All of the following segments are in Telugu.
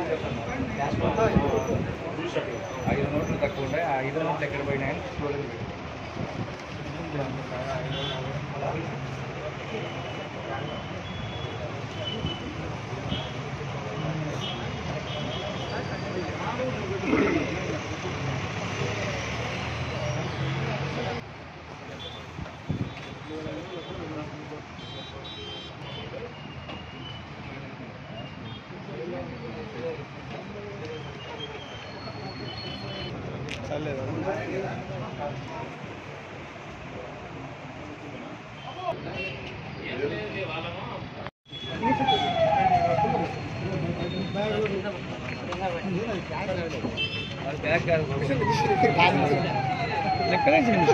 ఐదు నోట్లు తక్కువ ఉండే ఆ ఐదు నోట్లు ఎక్కడ పోయినాయని చూడలేదు అది బ్యాగ్ కాదు లెక్కనే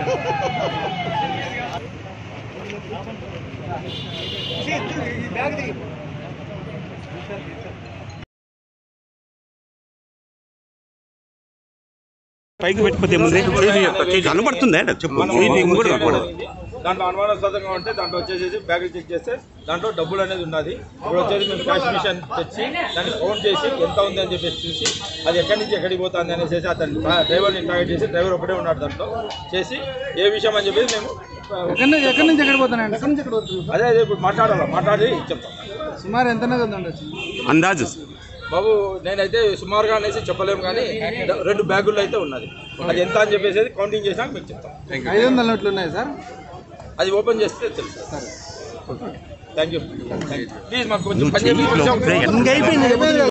పైకి పెట్టిపోతే ముందే కనబడుతుందా చెప్పు ఇది ఇంకోటి కనపడదు దాంట్లో అనుమానాస్పదంగా ఉంటే దాంట్లో వచ్చేసి బ్యాగ్ చెక్ చేస్తే దాంట్లో డబ్బులు అనేది ఉన్నది ఇప్పుడు వచ్చేసి మేము క్యాష్ మిషన్ తెచ్చి దాన్ని కౌంట్ చేసి ఎంత ఉంది అని చెప్పేసి చూసి అది ఎక్కడి నుంచి ఎక్కడికి పోతుంది అనేసి అతను డ్రైవర్ని టార్గెట్ చేసి డ్రైవర్ ఒకటే ఉన్నాడు దాంట్లో చేసి ఏ విషయం అని చెప్పేసి మేము ఎక్కడి నుంచి ఎక్కడి నుంచి ఎక్కడ పోతున్నాయండి ఎక్కడి నుంచి ఎక్కడ పోతున్నారు అదే అదే ఇప్పుడు మాట్లాడాలి మాట్లాడి చెప్తాం సుమారు ఎంత నగదు ఉండొచ్చు అందాజు బాబు నేనైతే సుమారుగా అనేసి చెప్పలేము కానీ ద- రెండు బ్యాగుల్లో అయితే ఉన్నది అది ఎంత అని చెప్పేసి కౌంటింగ్ చేసినాక మీకు చెప్తాం ఐదు వందల నోట్లు ఉన్నాయి సార్ అది ఓపెన్ చేస్తే తెలుసు సరే థ్యాంక్ యూ ప్లీజ్ మాకు కొంచెం పని చేయండి. ఇంకా అయిపోయింది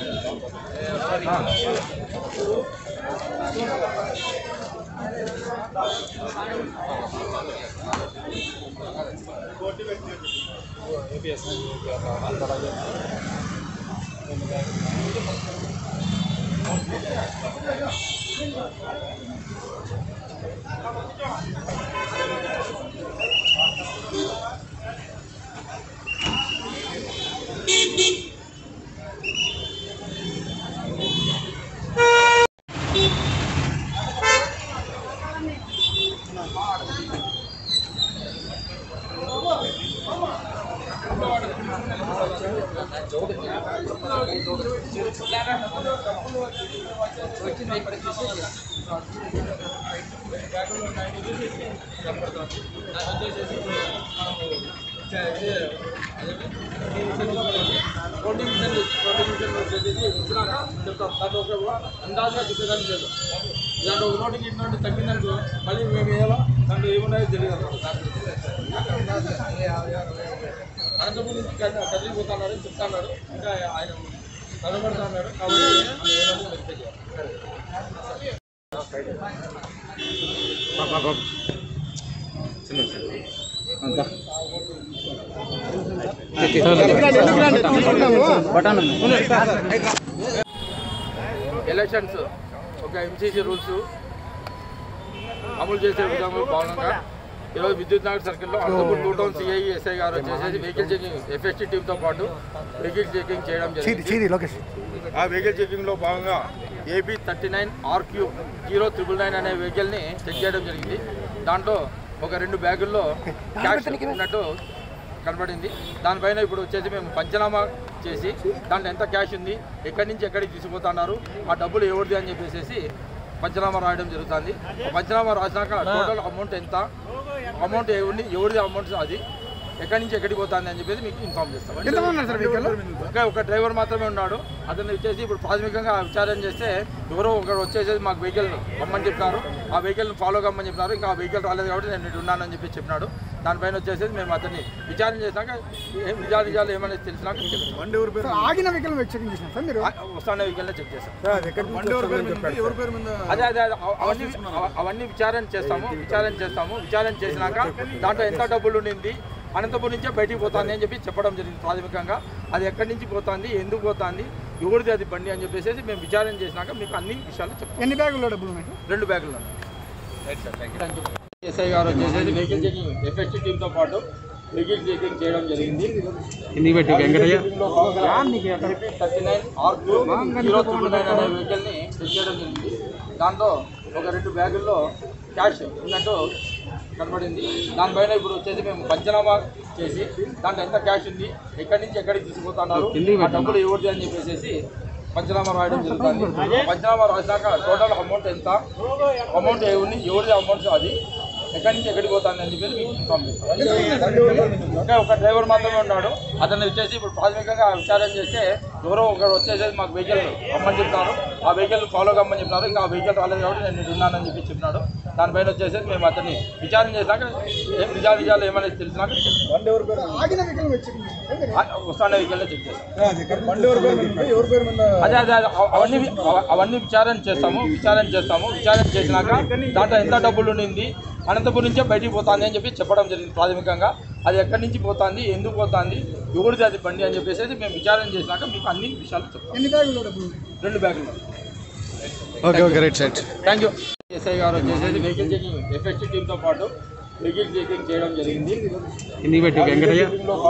కౌంటింగ్ మిషన్ కౌంటింగ్ మిషన్ వచ్చేసి వచ్చినాక చెప్తాం దాంట్లో ఒక అందాజుగా చెప్పేదాన్ని చేద్దాం దాంట్లో ఒక నోటికి ఇటు నోటి తగ్గిందనుకో మళ్ళీ మేము వేయాలా దాంట్లో ఏమున్నాయో తెలియదు అనంతపురం నుంచి కదిలి- కదిలిపోతున్నారని చెప్తున్నాడు ఇంకా ఆయన కనబడుతున్నాడు కాబట్టి మనం ఏమన్నా వెరిఫై చేయాలి ఎలక్షన్స్ ఒక ఎంసీసీ రూల్స్ అమలు చేసే విధంగా భాగంగా ఈరోజు విద్యుత్ నగర్ సర్కిల్లో Anantapuram two town CI SI గారు వచ్చేసి వెహికల్ చెకింగ్ ఎఫ్ఎస్టీ టీంతో పాటు వెహికల్ చెకింగ్ చేయడం జరిగింది ఆ వెహికల్ చెకింగ్లో భాగంగా AB thirty nine RQ zero triple nine అనే వెహికల్ని చెక్ చేయడం జరిగింది దాంట్లో ఒక రెండు బ్యాగుల్లో క్యాష్ ఉన్నట్టు కనబడింది దానిపైన ఇప్పుడు వచ్చేసి మేము పంచనామా చేసి దాంట్లో ఎంత క్యాష్ ఉంది ఎక్కడి నుంచి ఎక్కడికి తీసుకుపోతున్నారు ఆ డబ్బులు ఎవరిది అని చెప్పేసి పంచనామా రాయడం జరుగుతుంది ఆ పంచనామా రాసినాక టోటల్ అమౌంట్ ఎంత అమౌంట్ ఎవరిని ఎవరిది అమౌంట్ అది ఎక్కడి నుంచి ఎక్కడికి పోతుంది అని చెప్పేసి మీకు ఇన్ఫార్మ్ చేస్తాం ఎంతమంది ఉన్నారు సార్ వెహికల్ ఇంకా ఒక డ్రైవర్ మాత్రమే ఉన్నాడు అతను వచ్చేసి ఇప్పుడు ప్రాథమికంగా విచారణ చేస్తే ఎవరో ఒకరు వచ్చేసి మాకు వెహికల్ రమ్మని చెప్పినారు ఆ వెహికల్ ఫాలో కమ్మని చెప్పినారు ఇంకా ఆ వెహికల్ రాలేదు కాబట్టి నేను ఇటు ఉన్నానని చెప్పి చెప్పినాడు దానిపైన వచ్చేసి మేము అతన్ని విచారణ చేసినాక ఏం నిజా నిజాలు ఏమైనా తెలిసినాక మీకు చెప్తాం. సార్ ఆగిన వెహికల్ చెకింగ్ చేసినాం సార్ మీరు ఆ వస్తానే వెహికల్ చెక్ చేస్తాం చెప్పాడు ఎవరి పేరు మీద అదే అదే అదే, అవ- అవన్నీ అవ- అవన్నీ విచారణ చేస్తాము విచారణ చేస్తాము విచారణ చేసినాక దాంట్లో ఎంత డబ్బులు ఉండింది అనంతపురం నుంచే బయటికి పోతుంది అని చెప్పి చెప్పడం జరిగింది ప్రాథమికంగా అది ఎక్కడి నుంచి పోతుంది ఎందుకు పోతుంది ఎవరిది అది బండి అని చెప్పేసి మేము విచారణ చేసినాక మీకు అన్ని విషయాలు చెప్తాం ఎన్ని బ్యాగుల్లో డబ్బులు ఉన్నాయి సార్ రెండు బ్యాగులు ఉన్నాయి ఎస్ఐ గారు వచ్చేసి వెహికల్ చెకింగ్ ఎఫ్ఎస్టీ టీంతో పాటు వెహికల్ చెకింగ్ చేయడం జరిగింది thirty nine R two zero triple nine అనే వెహికల్ని చెక్ చేయడం జరిగింది దాంట్లో ఒక రెండు బ్యాగుల్లో క్యాష్ ఉన్నట్టు కనబడింది దానిపైన ఇప్పుడు వచ్చేసి మేము పంచనామా చేసి దాంట్లో ఎంత క్యాష్ ఉంది ఎక్కడి నుంచి ఎక్కడికి తీసుకుపోతున్నారు ఆ డబ్బులు ఎవరిది అని చెప్పేసి పంచనామా రాయడం జరుగుతుంది పంచనామా రాసినాక టోటల్ అమౌంట్ ఎంత అమౌంట్ ఎవరిని ఎవరిది అమౌంట్ అది ఎక్కడి నుంచి ఎక్కడికి పోతుంది అని చెప్పి మీకు ఇన్ఫార్మ్ చేస్తాం ఇంకా ఒక డ్రైవర్ మాత్రమే ఉన్నాడు అతను వచ్చేసి ఇప్పుడు ప్రాథమికంగా విచారణ చేస్తే ఎవరో ఒకరు వచ్చేసి మాకు వెహికల్ అమ్మని చెప్తున్నారు ఆ వెహికల్ ఫాలో కమ్మని చెప్తున్నారు ఇంకా ఆ వెహికల్ రాలేదు కాబట్టి నేను ఇటు ఉన్నానని చెప్పి చెప్పినాడు దానిపైన వచ్చేసి మేము అతన్ని విచారణ చేశాక ఏ నిజా నిజాలు ఏమనేది తెలిసినాక చెప్తాం. ఆగిన వెహికల్ మీద చెకింగ్ చేసినారు మీరు? ఆ వస్తానే వెహికల్ చెక్ చేస్తాం బండి ఎవరి పేరు మీద ఎవరి పేరు మీద అదే అదే అదే అవ- అవన్నీ అవ- అవన్నీ విచారణ చేస్తాము విచారణ చేస్తాము విచారణ చేసినాక దాంట్లో ఎంత డబ్బులు ఉండింది అనంతపురం నుంచే బయటికి పోతుంది అని చెప్పి చెప్పడం జరిగింది ప్రాథమికంగా అది ఎక్కడి నుంచి పోతుంది ఎందుకు పోతుంది ఎవరిది అది బండి అని చెప్పేసి మేము విచారణ చేసినాక మీకు అన్ని విషయాలు చెప్తాం ఎన్ని బ్యాగులు డబ్బులు ఉన్నాయి? రెండు బ్యాగులు okay okay right side thank you SI గారు వచ్చేసి వెహికల్ చెకింగ్ ఎఫెక్టివ్ టీమ్తో పాటు వెహికల్ చెకింగ్ చేయడం జరిగింది ఎన్ని పెట్టి Venkataiah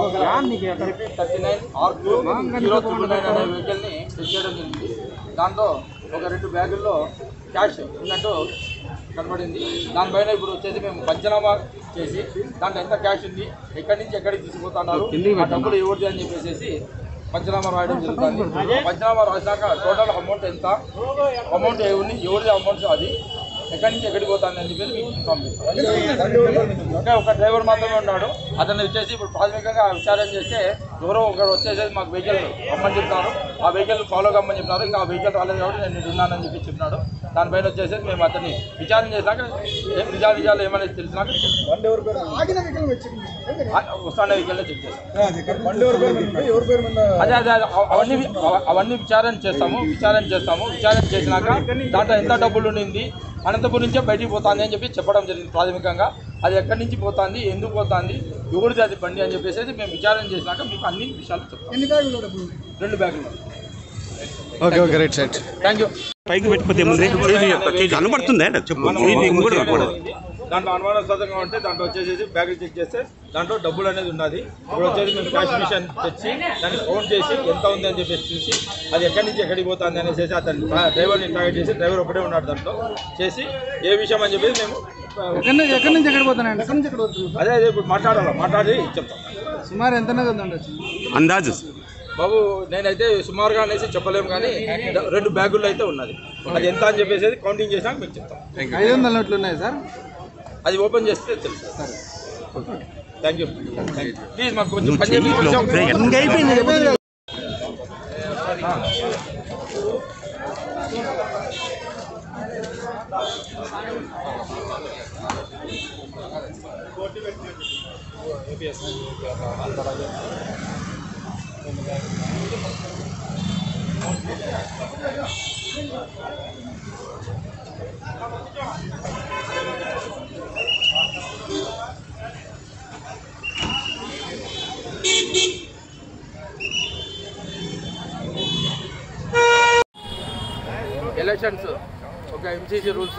thirty nine R zero triple nine అనే వెహికల్ని చెక్ చేయడం జరిగింది దాంట్లో ఒక రెండు బ్యాగుల్లో క్యాష్ ఉన్నట్టు కనబడింది దానిపైన ఇప్పుడు వచ్చేసి మేము పంచనామా చేసి దాంట్లో ఎంత క్యాష్ ఉంది ఎక్కడి నుంచి ఎక్కడికి తీసుకుపోతున్నారు ఆ డబ్బులు ఎవరిది అని చెప్పేసి పంచనామా రాయడం జరుగుతుంది పంచనామా రాసినాక టోటల్ అమౌంట్ ఎంత అమౌంట్ ఎవరిని ఎవరిది అమౌంట్ అది ఎక్కడి నుంచి ఎక్కడికి పోతుంది అని చెప్పి మీకు ఇన్ఫార్మ్ చేస్తాం ఇంకా ఒక డ్రైవర్ మాత్రమే ఉన్నాడు అతను వచ్చేసి ఇప్పుడు ప్రాథమికంగా విచారణ చేస్తే ఎవరో ఒకరు వచ్చేసి మాకు వెహికల్ అమ్మని చెప్తున్నారు ఆ వెహికల్ ఫాలో కమ్మని చెప్తున్నారు ఇంకా ఆ వెహికల్ రాలేదు కాబట్టి నేను ఇటు ఉన్నానని చెప్పి చెప్పినాడు దానిపైన వచ్చేసి మేము అతన్ని విచారణ చేశాక ఏ నిజా నిజాలు ఏమనేది తెలిసినాక చెప్తాం. ఆగిన వెహికల్ మీద చెకింగ్ చేసినారు మీరు? ఆ వస్తానే వెహికల్ చెక్ చేస్తాం బండి ఎవరి పేరు మీద ఎవరి పేరు మీద అదే అదే అదే అవ- అవన్నీ అవ- అవన్నీ విచారణ చేస్తాము విచారణ చేస్తాము విచారణ చేసినాక దాంట్లో ఎంత డబ్బులు ఉండింది అనంతపురం నుంచే బయటికి పోతుంది అని చెప్పి చెప్పడం జరిగింది ప్రాథమికంగా అది ఎక్కడి నుంచి పోతుంది ఎందుకు పోతుంది ఎవరిది అది బండి అని చెప్పేసి మేము విచారణ చేసినాక మీకు అన్ని విషయాలు చెప్తాం ఎన్ని బ్యాగులు డబ్బులు ఉన్నాయి? రెండు బ్యాగులు okay okay right side thank you పైకి పెట్టిపోతే ముందే చేయి చేయి కనబడుతుందా చెప్పు చేయి తీయకు కూడా కనబడదు దాంట్లో అనుమానాస్పదంగా ఉంటే దాంట్లో వచ్చేసి బ్యాగులు చెక్ చేస్తే దాంట్లో డబ్బులు అనేది ఉన్నది ఇప్పుడు వచ్చేసి మేము క్యాష్ మిషన్ తెచ్చి దాన్ని కౌంట్ చేసి ఎంత ఉంది అని చెప్పేసి చూసి అది ఎక్కడి నుంచి ఎక్కడికి పోతుంది అనేసి అతను డ్రైవర్ని టార్గెట్ చేసి డ్రైవర్ ఒకటే ఉన్నాడు దాంట్లో చేసి ఏ విషయం అని చెప్పేసి మేము ఆ, ఎక్కడి నుంచి ఎక్కడి నుంచి ఎక్కడ పోతున్నాయండి ఎక్కడి నుంచి ఎక్కడ పోతున్నారు అదే అదే ఇప్పుడు మాట్లాడాలి మాట్లాడి చెప్తాం సుమారు ఎంత ఉండొచ్చు అందాజు బాబు నేనైతే సుమారుగా అనేసి చెప్పలేము కానీ ద- రెండు బ్యాగుల్లో అయితే ఉన్నది అది ఎంత అని చెప్పేసి కౌంటింగ్ చేసినాక మీకు చెప్తాం ఐదు వందల నోట్లు ఉన్నాయి సార్ అది ఓపెన్ చేస్తే తెలుసు థ్యాంక్ యూ ప్లీజ్ మాకు కొంచెం పని చేయండి. కొంచెం ఇంకా అయిపోయింది ఎలక్షన్స్ ఒక ఎంసీసీ రూల్స్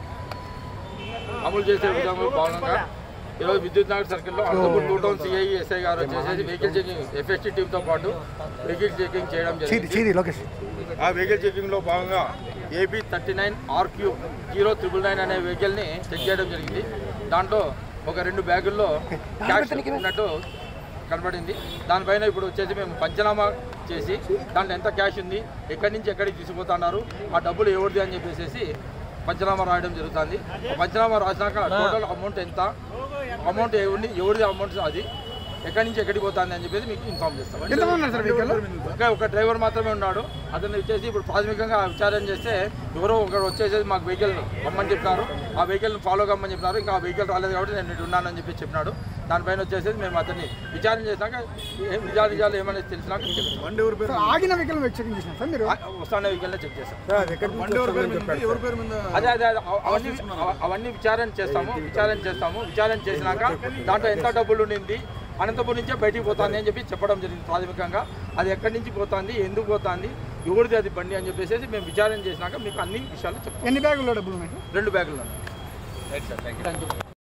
అమలు చేసే విధంగా భాగంగా ఈరోజు విద్యుత్ నగర్ సర్కిల్లో Anantapur two town CI SI గారు వచ్చేసి వెహికల్ చెకింగ్ ఎఫ్ఎస్టీ టీంతో పాటు వెహికల్ చెకింగ్ చేయడం జరిగింది ఆ వెహికల్ చెకింగ్లో భాగంగా AP thirty nine RQ zero triple nine అనే వెహికల్ని చెక్ చేయడం జరిగింది దాంట్లో ఒక రెండు బ్యాగుల్లో క్యాష్ ఉన్నట్టు కనబడింది దానిపైన ఇప్పుడు వచ్చేసి మేము పంచనామా చేసి దాంట్లో ఎంత క్యాష్ ఉంది ఎక్కడి నుంచి ఎక్కడికి తీసుకుపోతున్నారు ఆ డబ్బులు ఎవరిది అని చెప్పేసి పంచనామా రాయడం జరుగుతుంది ఆ పంచనామా రాసినాక టోటల్ అమౌంట్ ఎంత అమౌంట్ ఎవరిని ఎవరిది అమౌంట్ అది ఎక్కడి నుంచి ఎక్కడికి పోతుంది అని చెప్పేసి మీకు ఇన్ఫార్మ్ చేస్తాం ఎంతమంది ఉన్నారు సార్ వెహికల్ ఇంకా ఒక డ్రైవర్ మాత్రమే ఉన్నాడు అతను వచ్చేసి ఇప్పుడు ప్రాథమికంగా విచారణ చేస్తే ఎవరో ఒకరు వచ్చేసి మాకు వెహికల్ అమ్మని చెప్పినారు ఆ వెహికల్ ఫాలో కమ్మని చెప్పినారు ఇంకా ఆ వెహికల్ రాలేదు కాబట్టి నేను ఇటు ఉన్నానని చెప్పి చెప్పినాడు దానిపైన వచ్చేసి మేము అతన్ని విచారణ చేశాక ఏ నిజా నిజాలు ఏమనేది తెలిసినాక చెప్తాం. సార్ ఆగిన వెహికల్ మీద చెకింగ్ చేసినారు సార్ మీరు ఆ వస్తానే వెహికల్ చెక్ చేస్తాం బండి ఎవరి పేరు మీద ఎవరి పేరు మీద అదే అదే అదే అవ- అవన్నీ అవ- అవన్నీ విచారణ చేస్తాము విచారణ చేస్తాము విచారణ చేసినాక దాంట్లో ఎంత డబ్బులు ఉండింది అనంతపురం నుంచే బయటికి పోతుంది అని చెప్పి చెప్పడం జరిగింది ప్రాథమికంగా అది ఎక్కడి నుంచి పోతుంది ఎందుకు పోతుంది ఎవరిది అది బండి అని చెప్పేసి మేము విచారణ చేసినాక మీకు అన్ని విషయాలు చెప్తాం ఎన్ని బ్యాగుల్లో డబ్బులు ఉన్నాయి రెండు బ్యాగులు రైట్ సార్ థ్యాంక్ యూ